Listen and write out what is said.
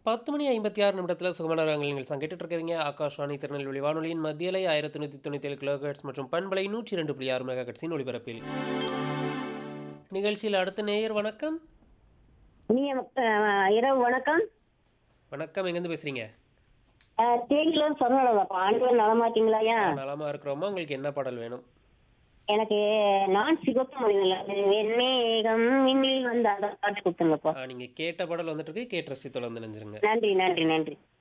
10 மணி 56 நிமிடத்துல சுகமான ராகங்கள் நீங்கள் கேட்டுட்டு இருக்கிறீங்க. ஆகாஷ்வாணி திருநெல்வேலி வானொலியின் மத்திய அலை 1197 கிலோஹெர்ட்ஸ் மற்றும் பண்பலை 102.6 மெகாஹெர்ட்ஸின் ஒலிபரப்பில். நிகழ்ச்சியில் அடுத்த நேயர் வணக்கம். இனிய அஹ், இரவு வணக்கம் வணக்கம் எங்கேருந்து பேசுறீங்க? அஹ், தேனியில சொன்னதாப்பா ஆண்கள் நலமாட்டீங்களாயா நலமா இருக்கிறோமா? உங்களுக்கு என்ன பாடல் வேணும்? எனக்கு நான் சிவப்பு மொழிகள் வெண்மேகம் விண்ணில் வந்து அந்த பாட்டு கொடுத்துருங்கப்பா ஆ, நீங்க கேட்ட பாடல் வந்துட்டு இருக்கு. கேட்டு ரசித்து தொடர்ந்து நினைஞ்சிருங்க. நன்றி நன்றி நன்றி